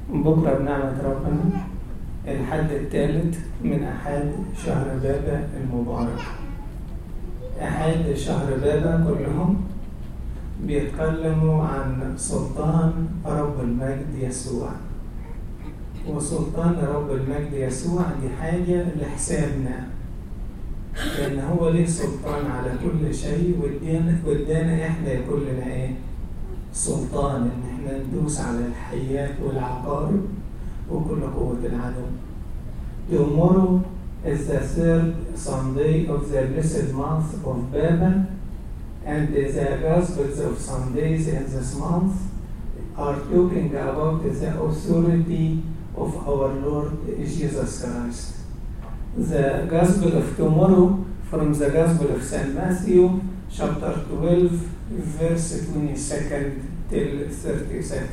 بكرة بنعمة ربنا الحد الثالث من أحد شهر بابا المبارك أحد شهر بابا كلهم بيتكلموا عن سلطان رب المجد يسوع وسلطان رب المجد يسوع دي حاجة لحسابنا لأن هو ليه سلطان على كل شيء وادانا وادانا احنا كلنا ايه؟ سلطان ان احنا ندوس على الحيات والعقارب وكل قوة العدو. Tomorrow is the third Sunday of the blessed month of Baba and the Gospels of Sundays in this month are talking about the authority of our Lord Jesus Christ. The Gospel of tomorrow from the Gospel of St. Matthew, chapter 12, verse 22nd till 32nd.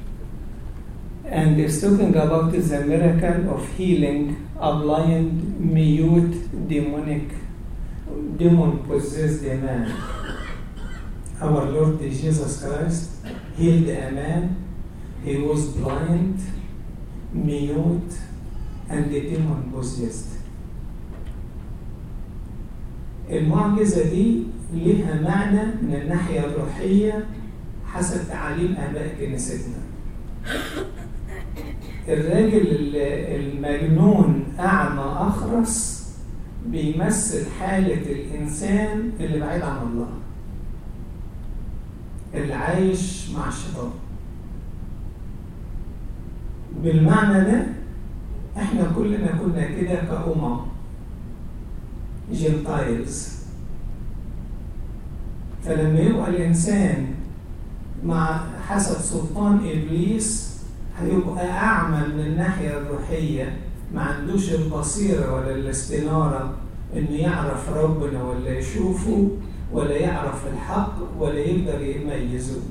And it's talking about the miracle of healing a blind, mute, demonic, demon possessed man. Our Lord Jesus Christ healed a man. He was blind, mute, and demon possessed. المعجزة دي لها معنى من الناحية الروحية حسب تعاليم آباء كنيستنا. الراجل المجنون أعمى أخرس بيمثل حالة الإنسان اللي بعيد عن الله. اللي عايش مع الشيطان. بالمعنى ده احنا كلنا كنا كده كأمم جنتايلز فلما يبقى الإنسان مع حسب سلطان إبليس هيبقى أعمى من الناحية الروحية ما عندوش البصيرة ولا الاستنارة إنه يعرف ربنا ولا يشوفه ولا يعرف الحق ولا يقدر يميزه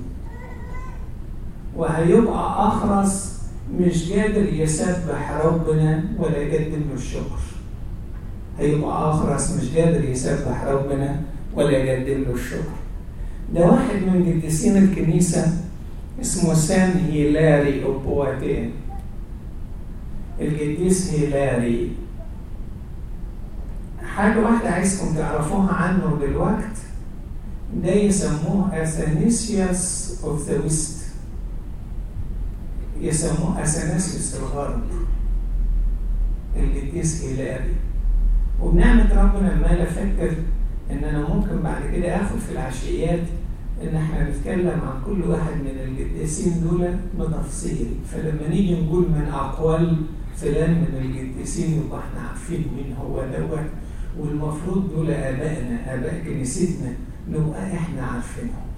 وهيبقى أخرس مش قادر يسبح ربنا ولا يقدم له الشكر هيبقى أخرس مش قادر يسبح ربنا ولا يقدم له الشكر ده واحد من قديسين الكنيسة اسمه سان هيلاري أوبواتين القديس هيلاري حاجة واحدة عايزكم تعرفوها عنه دلوقت ده يسموه أثنيسيوس أوف ذا ويست يسموه أثناسيوس الغرب القديس هيلاري وبنعمة ربنا ما أفكر إن أنا ممكن بعد كده آخد في العشيات إن إحنا نتكلم عن كل واحد من القديسين دول بتفصيل فلما نيجي نقول من أقوال فلان من القديسين يبقى إحنا عارفين مين هو دوت والمفروض دول آبائنا آباء كنيستنا نبقى إحنا عارفينهم.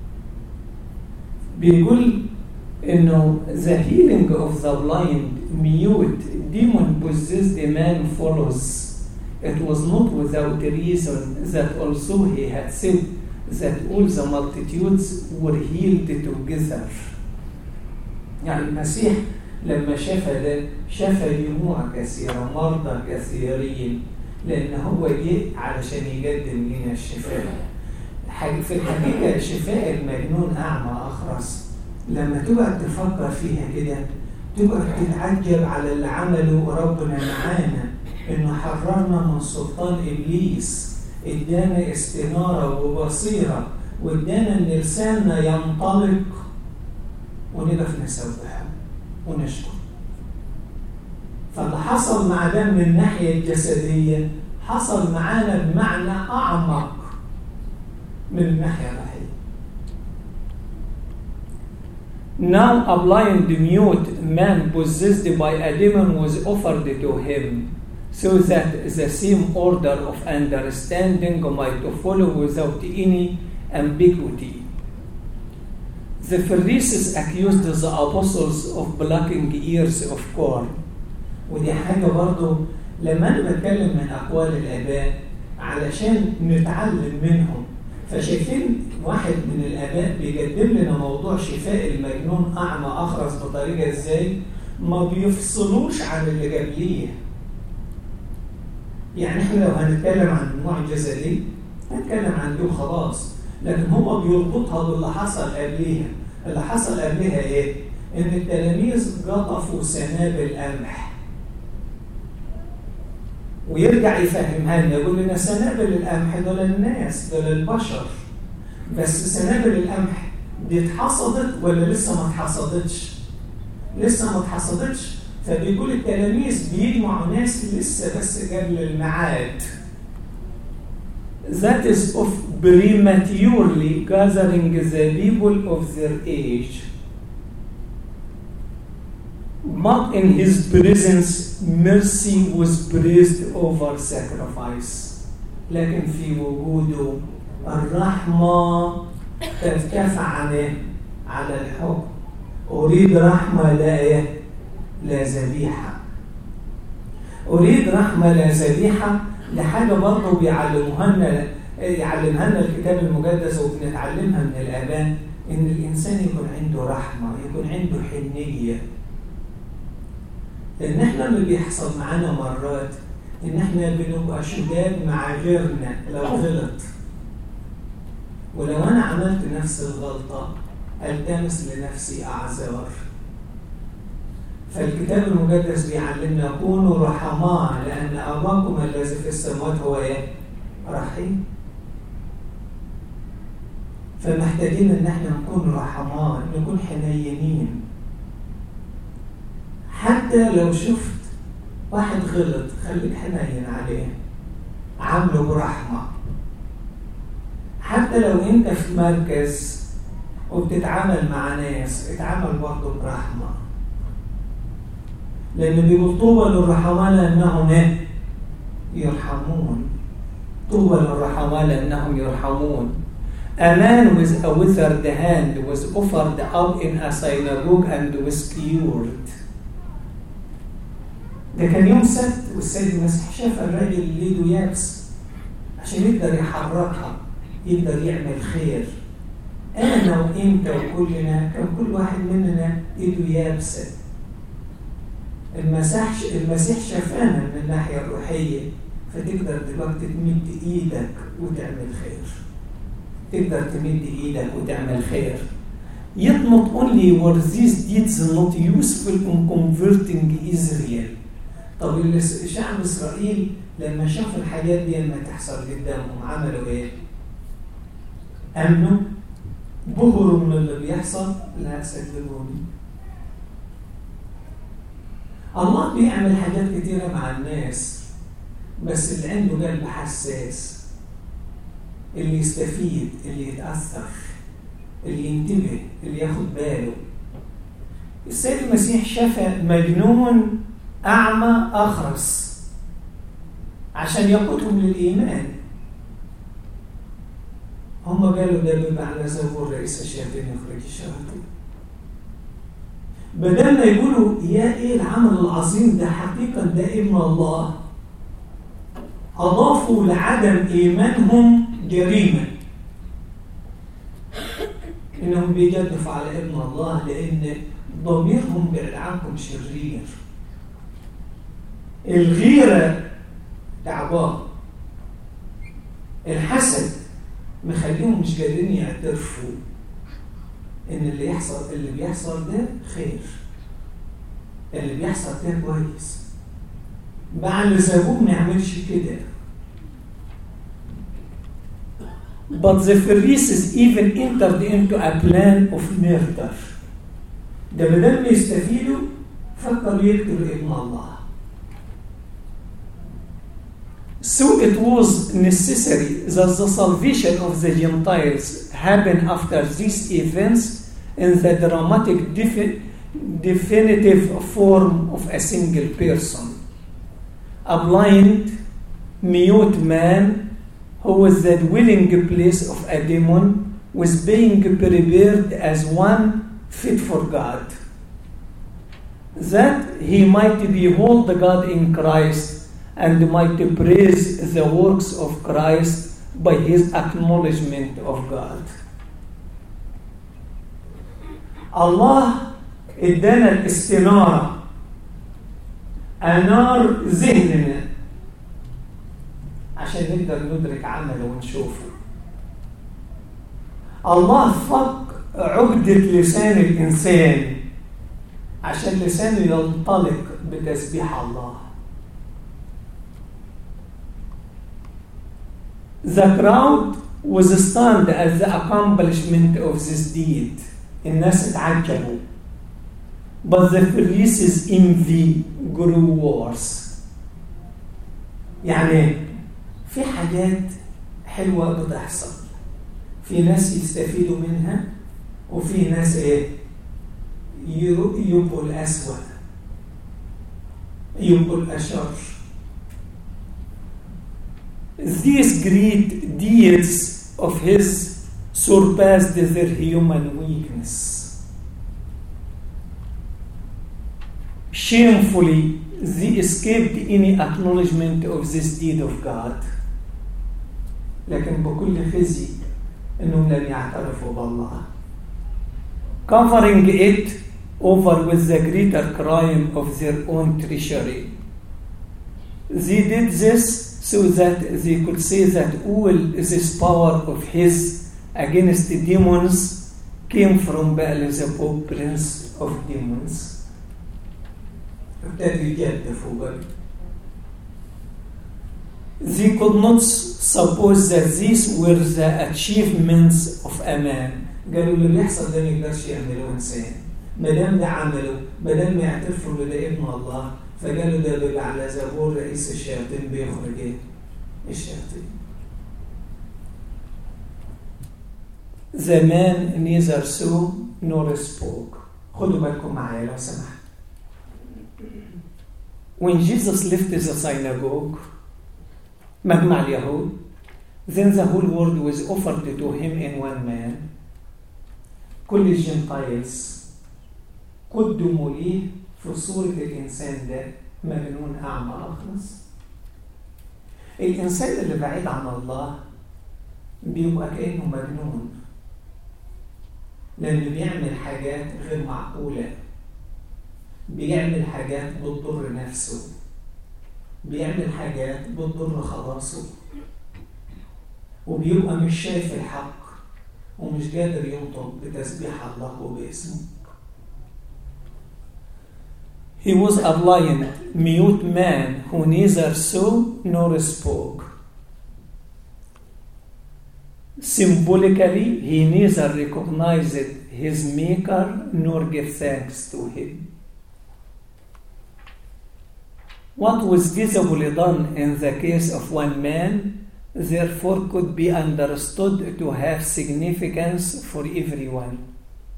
بيقول إنه the healing of the blind, mute, demon possessed man follows. It was not without reason that also he had said that all the multitudes were healed together. يعني المسيح لما شفى ده شفى جموع كثيرة مرضى كثيرين لأن هو جه علشان يقدم لنا الشفاء. في الحقيقة شفاء المجنون أعمى أخرس لما تبقى تفكر فيها كده تبقى تتعجب على اللي عمله ربنا معانا انه حررنا من سلطان ابليس ادانا استناره وبصيره وادانا ان لساننا ينطلق ونقف نسبحه ونشكر فاللي حصل مع ده من الناحيه الجسديه حصل معانا بمعنى اعمق من الناحيه الروحيه Now a blind mute man possessed by a demon was offered to him, so that the same order of understanding might follow without any ambiguity. The Pharisees accused the apostles of blocking ears of corn. ودي حاجة برضو لما أنا بتكلم من أقوال الآباء علشان نتعلم منهم فشايفين واحد من الآباء بيقدم لنا موضوع شفاء المجنون أعمى أخرس بطريقة إزاي ما بيفصلوش عن اللي قبليه يعني احنا لو هنتكلم عن المعجزة دي هنتكلم عن دي وخلاص لكن هو بيربطها باللي حصل قبليها اللي حصل قبلها ايه؟ إن التلاميذ قطفوا سنابل قمح ويرجع يفهمها لنا يقول لنا سنابل القمح دول الناس دول البشر بس سنابل القمح دي اتحصدت ولا لسه ما اتحصدتش؟ لسه ما اتحصدتش فبيقول التلاميذ بيجمعوا ناس لسه بس قبل الميعاد that is of prematurely gathering the people of their age but in his presence mercy was praised over sacrifice لكن في وجوده الرحمة ترتفع عن على الحب أريد رحمة لا إيه؟ لا ذبيحة أريد رحمة لا ذبيحة لحاجة برضه بيعلموها لنا يعلمها لنا الكتاب المقدس وبنتعلمها من الآباء إن الإنسان يكون عنده رحمة يكون عنده حنية لأن إحنا اللي بيحصل معانا مرات إن إحنا بنبقى شداد مع غيرنا لو غلط ولو أنا عملت نفس الغلطة التمس لنفسي اعذار فالكتاب المقدس بيعلمنا كونوا رحماء لان اباكم الذي في السماوات هو ايه رحيم فمحتاجين ان احنا نكون رحماء نكون حنينين حتى لو شفت واحد غلط خليك حنين عليه عامله برحمه حتى لو انت في مركز وبتتعامل مع ناس اتعامل برضه برحمة لأن بيقول طوبى للرحماء لأنهم يرحمون طوبى للرحماء لأنهم يرحمون A man with a withered hand was offered up in a synagogue and was cured. ده كان يوم سبت والسيد المسيح شاف الراجل اللي ايده يابس عشان يقدر يحركها يقدر يعمل خير انا وانت وكلنا كان كل واحد مننا ايده يابسه المسيح المسيح شفانا من الناحيه الروحيه فتقدر دلوقتي تمد ايدك وتعمل خير تقدر تمد ايدك وتعمل خير Yet not only were these deeds not useful in converting Israel طب شعب اسرائيل لما شافوا الحاجات دي لما تحصل قدامهم عملوا ايه؟ امنوا بهروا من اللي بيحصل لا صدقوني الله بيعمل حاجات كتيرة مع الناس بس اللي عنده قلب حساس اللي يستفيد اللي يتأثر اللي ينتبه اللي ياخد باله السيد المسيح شفى مجنون أعمى أخرس عشان يقودهم للإيمان هم قالوا ده بيبقى على زبور رئيس الشياطين يخرج الشياطين بدل ما يقولوا يا ايه العمل العظيم ده حقيقة ده ابن الله أضافوا لعدم إيمانهم جريمة إنهم بيجدفوا على ابن الله لأن ضميرهم بعد عنكم شرير الغيرة تعبان الحسد مخليهم مش قادرين يعترفوا ان اللي يحصل اللي بيحصل ده خير اللي بيحصل ده كويس مع اللي سابوه ما يعملش كده But the Pharisees even entered into a plan of murder. ده بدل ما يستفيدوا فكروا يقتلوا ابن الله. So it was necessary that the salvation of the Gentiles happen after these events in the dramatic defi definitive form of a single person. A blind, mute man who was the dwelling place of a demon was being prepared as one fit for God. That he might behold God in Christ and might praise the works of Christ by his acknowledgement of God. الله ادانا الاستنارة أنار ذهننا عشان نقدر ندرك عمله ونشوفه الله فك عقدة لسان الإنسان عشان لسانه ينطلق بتسبيح الله The crowd was stunned at the accomplishment of this deed. الناس اتعجبوا. But the Pharisees' envy grew worse. يعني في حاجات حلوة بتحصل. في ناس يستفيدوا منها وفي ناس ايه؟ يبقوا الأسوأ. يبقوا الأشر. These great deeds of his surpassed their human weakness. Shamefully, they escaped any acknowledgement of this deed of God. لكن بكل خزي انهم لم يعترفوا بالله. Covering it over with the greater crime of their own treachery. They did this so that they could say that all this power of his against the demons came from Beelzebub, prince of demons. ابتدوا يجدفوا بقى. They could not suppose that these were the achievements of a man. قالوا اللي بيحصل ده ما يقدرش يعمله انسان. ما دام ده عمله، ما دام يعترفوا ان ده ابن الله، فقالوا ده بيبقى على زبور رئيس الشياطين بيخرج ايه؟ الشياطين. The man neither saw nor spoke. خدوا بالكم معايا لو سمحت. When Jesus left the synagogue, مجمع اليهود, then the whole world was offered to him in one man. كل الجنتايلز قدموا ليه في صورة الإنسان ده مجنون أعمى أخلص الإنسان اللي بعيد عن الله بيبقى كأنه مجنون لأنه بيعمل حاجات غير معقولة بيعمل حاجات بتضر نفسه بيعمل حاجات بتضر خلاصه وبيبقى مش شايف الحق ومش قادر ينطق بتسبيح الله وباسمه He was a blind, mute man who neither saw nor spoke. Symbolically, he neither recognized his maker nor gave thanks to him. What was visibly done in the case of one man, therefore, could be understood to have significance for everyone.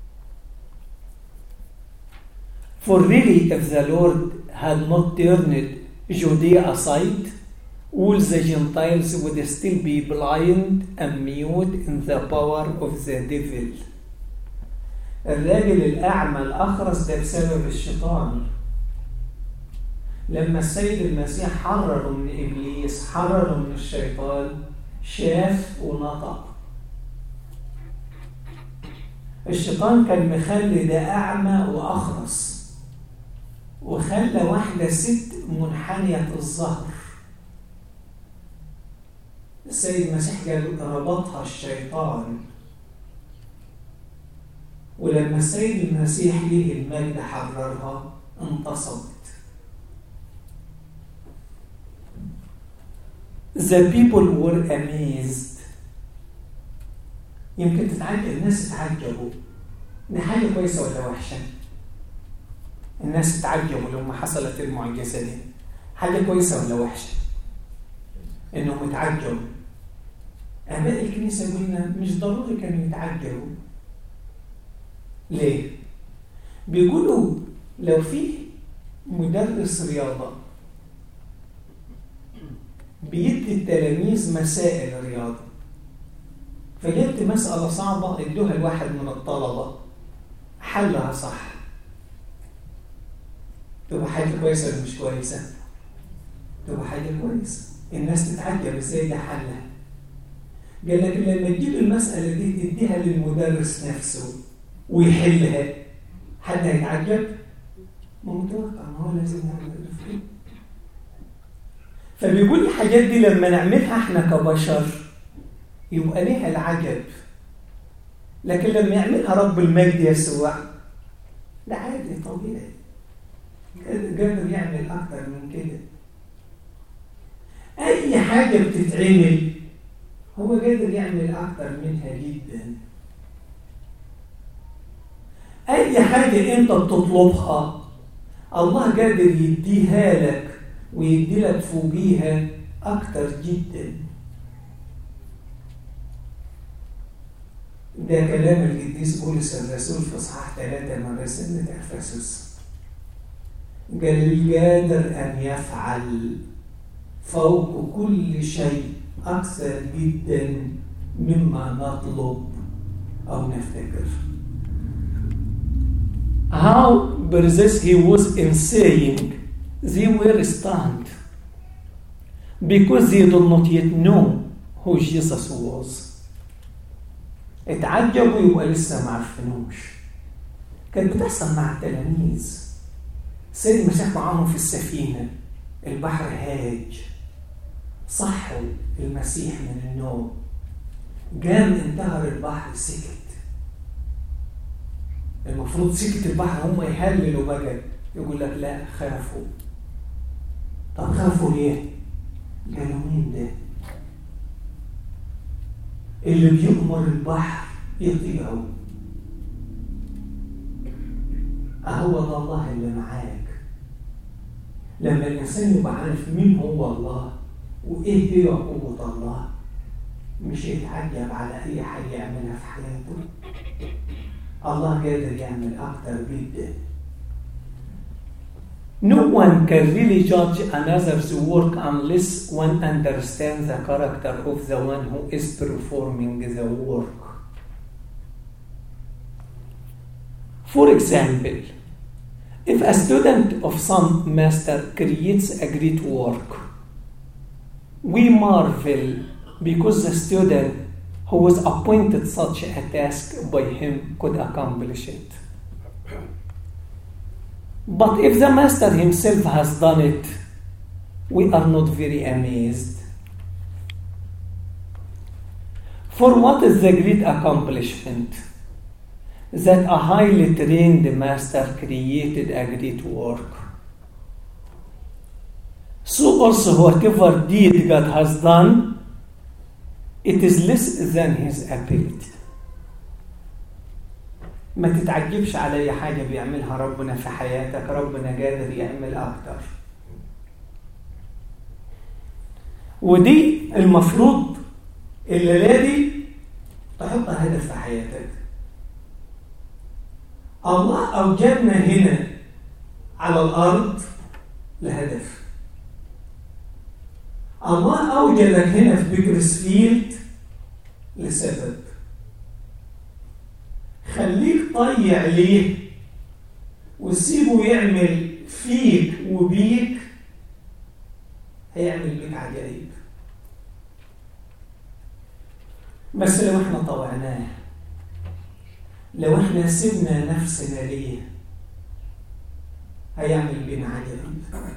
For really, if the Lord had not turned Judea aside, all the Gentiles would still be blind and mute in the power of the devil. الراجل الأعمى الأخرس ده بسبب الشيطان لما السيد المسيح حرره من إبليس حرره من الشيطان شاف ونطق الشيطان كان مخلي ده أعمى وأخرس وخلى واحدة ست منحنية الظهر السيد المسيح قال ربطها الشيطان ولما السيد المسيح ليه المجد حررها انتصبت The people were amazed يمكن تتعجب الناس اتعجبوا دي حاجة كويسة ولا وحشة؟ الناس اتعجبوا لما حصلت المعجزة دي حاجة كويسة ولا وحشة؟ إنهم اتعجبوا آباء الكنيسة قلنا مش ضروري كانوا يتعجبوا ليه؟ بيقولوا لو في مدرس رياضة بيدي التلاميذ مسائل الرياضة فجبت مسألة صعبة ادوها لواحد من الطلبة حلها صح تبقى حاجة كويسة ولا مش كويسة؟ تبقى حاجة كويسة الناس تتعجب ازاي ده حلها قال لك لما تجيب المسألة دي تديها للمدرس نفسه ويحلها حد هيتعجب؟ ما متوقع ما هو لازم يعمل فبيقول الحاجات دي لما نعملها احنا كبشر يبقى ليها العجب لكن لما يعملها رب المجد يسوع ده عادي طبيعي قادر يعمل أكتر من كده أي حاجة بتتعمل هو قادر يعمل أكتر منها جدا أي حاجة أنت بتطلبها الله قادر يديها لك ويدي لك فوقيها أكتر جدا ده كلام القديس بولس الرسول في اصحاح ثلاثة من رسالة أفسس قال قادر أن يفعل فوق كل شيء أكثر جدا مما نطلب أو نفتكر. How by this he was in saying they were stunned because they did not yet know who Jesus was. اتعجبوا يبقى لسه ما عرفنوش كانت بتحصل مع التلاميذ سيد المسيح معاهم في السفينة البحر هاج صحوا المسيح من النوم قام انتهر البحر سكت المفروض سكت البحر هم يهللوا بقى يقول لك لا خافوا طب خافوا ليه؟ قالوا مين ده؟ اللي بيؤمر البحر يطيعه أهو ده الله اللي معاك لما الإنسان يبقى عارف مين هو الله وإيه هي قوة الله مش يتعجب على أي حاجة يعملها في حياته الله قادر يعمل أكتر جدا No one can really judge another's work unless one understands the character of the one who is performing the work. For example, if a student of some master creates a great work, we marvel because the student who was appointed such a task by him could accomplish it. But if the master himself has done it, we are not very amazed. For what is the great accomplishment? That a highly trained master created a great work. So also whatever deed God has done, it is less than his ability. ما تتعجبش على اي حاجه بيعملها ربنا في حياتك ربنا قادر يعمل اكتر ودي المفروض الليله دي تحط هدف في حياتك الله اوجدنا هنا على الارض لهدف الله اوجدك هنا في بيكرسفيلد لسبب خليك طيع ليه وسيبه يعمل فيك وبيك هيعمل بيك عجائب بس لو احنا طوعناه لو احنا سيبنا نفسنا ليه هيعمل بينا عجائب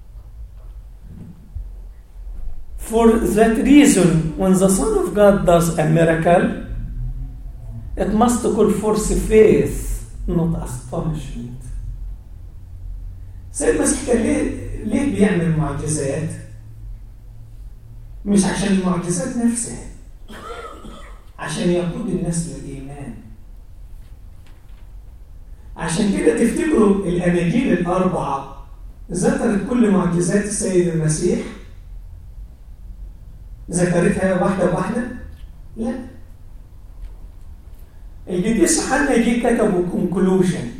For that reason, when the Son of God does a miracle, it must call forth faith, not astonishment. سيد المسيح كان ليه ليه بيعمل معجزات؟ مش عشان المعجزات نفسها عشان يقود الناس للإيمان عشان كده تفتكروا الأناجيل الأربعة ذكرت كل معجزات السيد المسيح ذكرتها واحدة بواحدة؟ لا القديس يوحنا جه كتبوا كونكلوجن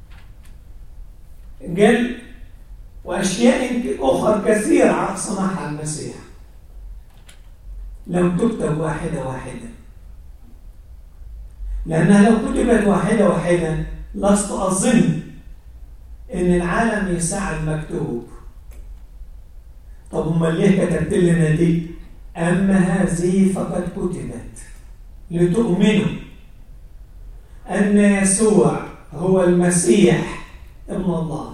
قال واشياء اخرى كثيره صنعها المسيح لم تكتب واحده واحده لانها لو كتبت واحده واحده لست اظن ان العالم يسع المكتوب طب امال ليه كتبت لنا دي اما هذه فقد كتبت لتؤمنوا أن يسوع هو المسيح ابن الله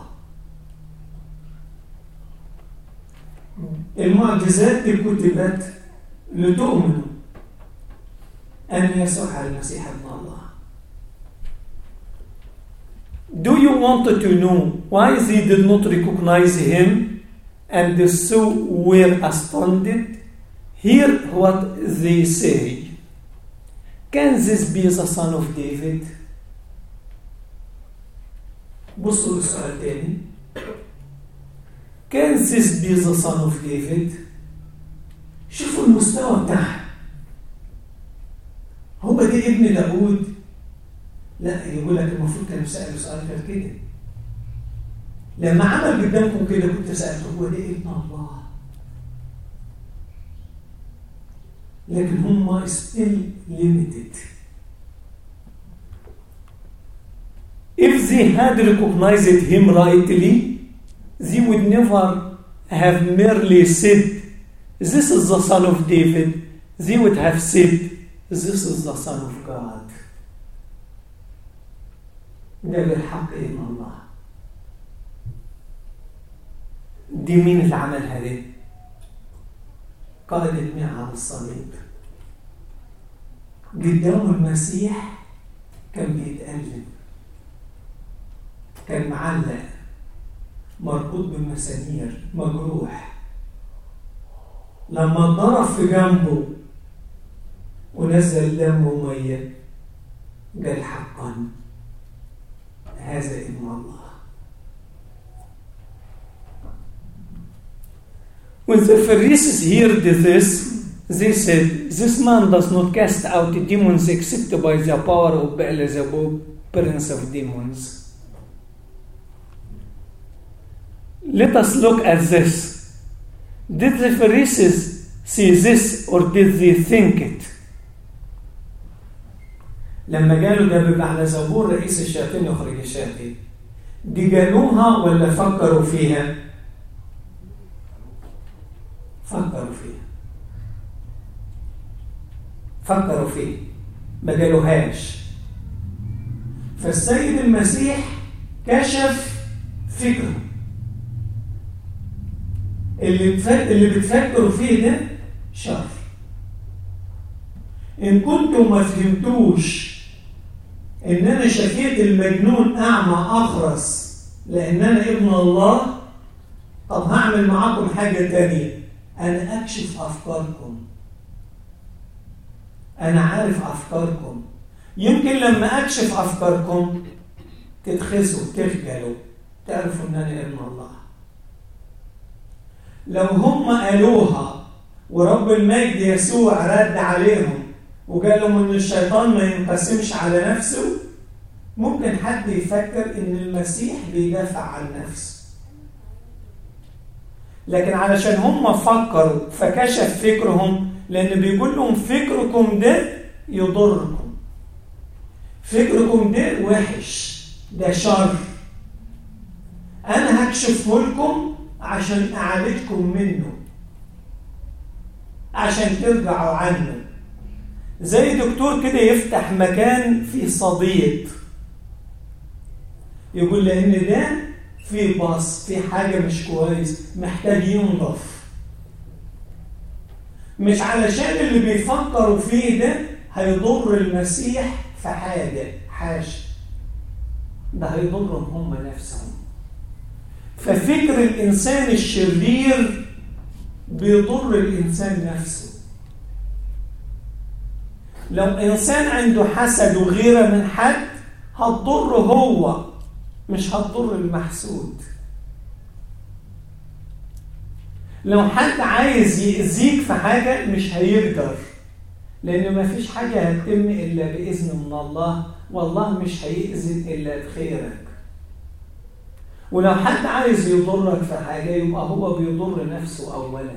المعجزات دي كتبت لتؤمنوا أن يسوع المسيح ابن الله Do you want to know why they did not recognize him and so were astounded? Hear what they say. Can this be the son of David? بصوا للسؤال تاني. Can this be the son of David? شوفوا المستوى بتاعها. هو ده ابن داوود؟ لا يقول لك المفروض كانوا سألوا سؤال غير كده. لما عمل قدامكم كده كنت سألته هو ده ابن الله؟ لكن هم still limited. If they had recognized him rightly, they would never have merely said, This is the son of David. They would have said, This is the son of God. ده بالحق ابن الله. دي مين اللي عملها دي؟ قائد المئة على الصليب. قدام المسيح كان بيتألم. كان معلق مربوط بالمسامير مجروح لما اتضرب في جنبه ونزل دم ومية قال حقا هذا ابن الله When the Pharisees heard this, they said, This man does not cast out demons except by the power of Beelzebub, prince of demons. Let us look at this. Did the Pharisees see this or did they think it? لما قالوا ده بيبقى على زبور رئيس الشياطين يخرج الشياطين دي قالوها ولا فكروا فيها؟ فكروا فيها فكروا فيها ما قالوهاش فالسيد المسيح كشف فكره اللي بتفكر اللي بتفكروا فيه ده شر ان كنتم ما فهمتوش ان انا شفيت المجنون اعمى اخرس لان انا ابن الله طب هعمل معاكم حاجه تانية انا اكشف افكاركم انا عارف افكاركم يمكن لما اكشف افكاركم تتخسوا تخجلوا تعرفوا ان انا ابن الله لو هم قالوها ورب المجد يسوع رد عليهم وقال لهم ان الشيطان ما ينقسمش على نفسه ممكن حد يفكر ان المسيح بيدافع عن نفسه لكن علشان هم فكروا فكشف فكرهم لان بيقول لهم فكركم ده يضركم فكركم ده وحش ده شر انا هكشفه لكم عشان اعالجكم منه عشان ترجعوا عنه زي دكتور كده يفتح مكان فيه صديد يقول لان ده في باص في حاجه مش كويس محتاج ينضف مش علشان اللي بيفكروا فيه ده هيضر المسيح في حاجه حاجه ده هيضرهم هم نفسهم ففكر الانسان الشرير بيضر الانسان نفسه لو انسان عنده حسد وغيره من حد هتضره هو مش هتضر المحسود لو حد عايز يأذيك في حاجة مش هيقدر لأن ما فيش حاجة هتتم إلا بإذن من الله والله مش هيأذن إلا بخيرك ولو حد عايز يضرك في حاجة يبقى هو بيضر نفسه أولا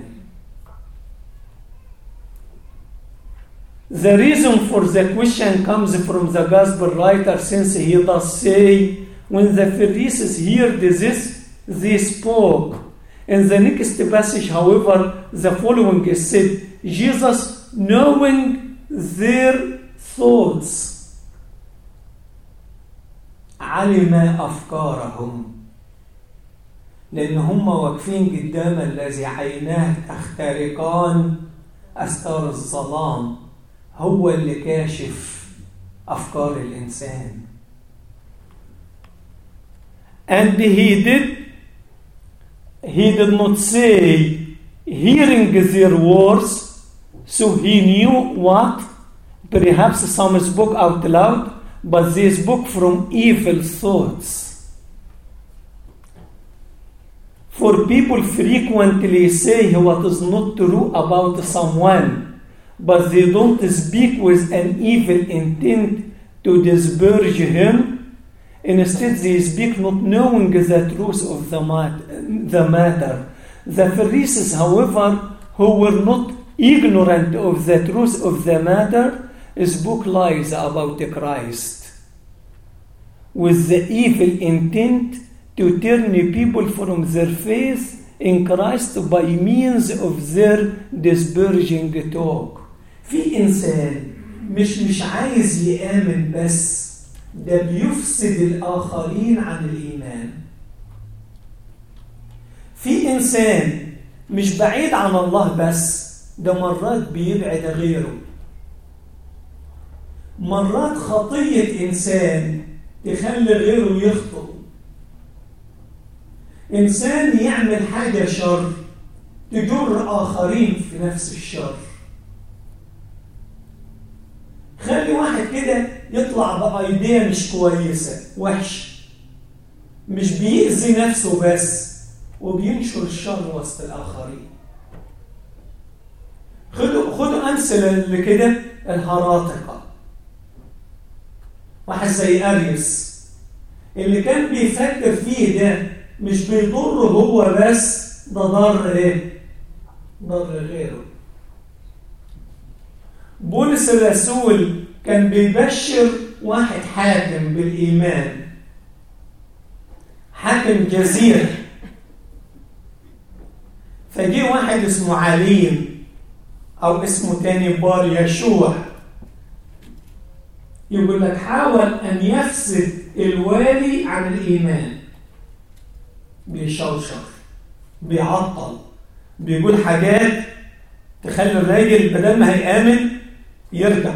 The reason for the question comes from the gospel writer since he does say when the Pharisees heard this, they spoke. In the next passage, however, the following is said, Jesus knowing their thoughts علم أفكارهم لأن هم واقفين قدام الذي عيناه تخترقان أستار الظلام هو اللي كاشف أفكار الإنسان And he did, he did not say, hearing their words, so he knew what? Perhaps some spoke out loud, but they spoke from evil thoughts. For people frequently say what is not true about someone, but they don't speak with an evil intent to disparage him. Instead, they speak not knowing the truth of the, mat- the matter. The Pharisees, however, who were not ignorant of the truth of the matter, spoke lies about Christ with the evil intent to turn people from their faith in Christ by means of their disparaging talk. في إنسان مش مش عايز يآمن بس ده بيفسد الآخرين عن الإيمان في إنسان مش بعيد عن الله بس ده مرات بيبعد غيره مرات خطية إنسان تخلي غيره يخطئ إنسان يعمل حاجة شر تجر آخرين في نفس الشر خلي واحد كده يطلع بأيديا مش كويسة وحش مش بيأذي نفسه بس وبينشر الشر وسط الآخرين خدوا خدوا أمثلة لكده الهراطقة واحد زي أريس اللي كان بيفكر فيه ده مش بيضره هو بس ده ضر ايه؟ ضر غيره بولس الرسول كان بيبشر واحد حاكم بالإيمان حاكم جزيرة فجي واحد اسمه عليم أو اسمه تاني بار يشوع يقول لك حاول أن يفسد الوالي عن الإيمان بيشوشر بيعطل بيقول حاجات تخلي الراجل بدل ما هيآمن يرجع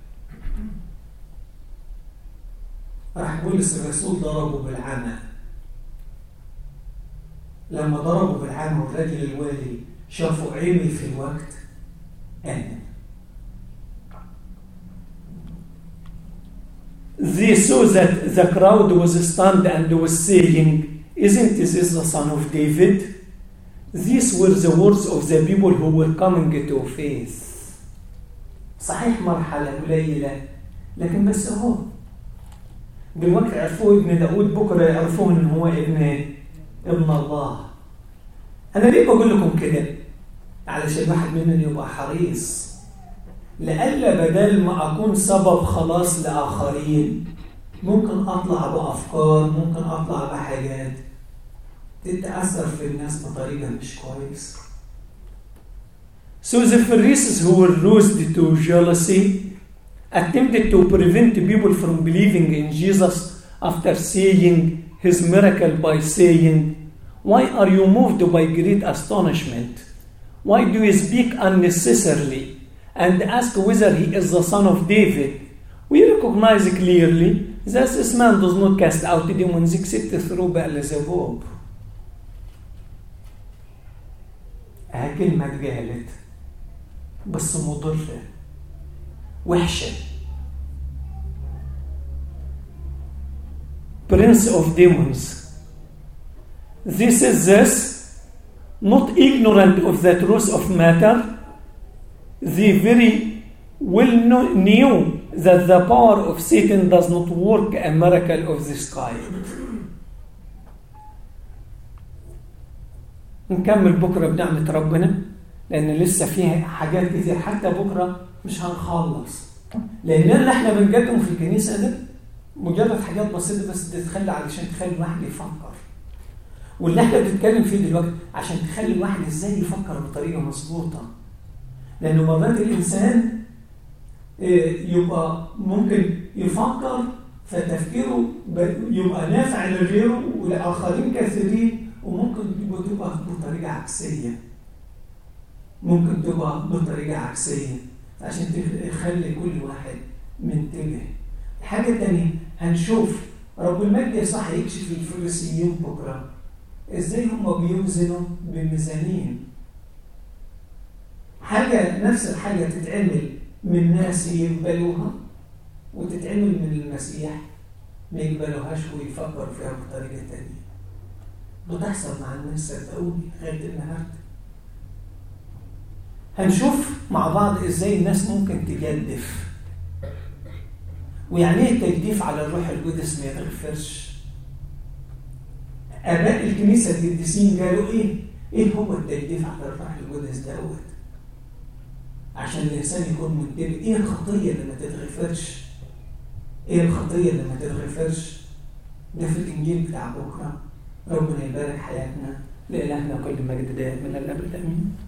راح بولس الرسول ضربه بالعمى لما ضربه بالعمى والراجل الوالي شافه عمي في الوقت آمن They saw that the crowd was stunned and was saying, Isn't this the son of David? These were the words of the people who were coming to faith. صحيح مرحلة قليلة لكن بس هو دلوقتي عرفوه ابن داود بكرة يعرفوه ان هو ابن ابن الله انا ليه بقول لكم كده علشان الواحد مننا يبقى حريص لألا بدل ما أكون سبب خلاص لآخرين ممكن أطلع بأفكار ممكن أطلع بحاجات تتأثر في الناس بطريقة مش كويسة So the Pharisees who were roused to jealousy attempted to prevent people from believing in Jesus after seeing his miracle by saying, Why are you moved by great astonishment? Why do you speak unnecessarily and ask whether he is the son of David? We recognize clearly that this man does not cast out demons except through Beelzebub. ها كلمة اتقالت بس مضرة وحشة Prince of Demons This is this not ignorant of the truth of matter they very well know, knew that the power of Satan does not work a miracle of this kind نكمل بكرة بنعمة ربنا لأن لسه فيها حاجات كتير حتى بكرة مش هنخلص لأن اللي احنا بنقدمه في الكنيسة ده مجرد حاجات بسيطة بس تتخلى علشان تخلي الواحد يفكر واللي احنا بنتكلم فيه دلوقتي عشان تخلي الواحد ازاي يفكر بطريقة مظبوطة لأنه مرات الإنسان يبقى ممكن يفكر فتفكيره يبقى نافع لغيره ولآخرين كثيرين وممكن تبقى بطريقة عكسية ممكن تبقى بطريقة عكسية عشان تخلي كل واحد منتبه الحاجة التانية هنشوف رب المجد صح يكشف الفريسيين بكره ازاي هم بيوزنوا بميزانين حاجة نفس الحاجة تتعمل من ناس يقبلوها وتتعمل من المسيح ما يقبلوهاش ويفكروا فيها بطريقة تانية بتحصل مع الناس صدقوني لغاية النهاردة هنشوف مع بعض ازاي الناس ممكن تجدف ويعني ايه التجديف على الروح القدس ما يتغفرش اباء الكنيسه القديسين قالوا ايه ايه هو التجديف على الروح القدس دوت عشان الانسان يكون منتبه ايه الخطيه اللي ما تتغفرش ايه الخطيه اللي ما تتغفرش ده في الانجيل بتاع بكره ربنا يبارك حياتنا لإلهنا كل مجد دائم من الابد امين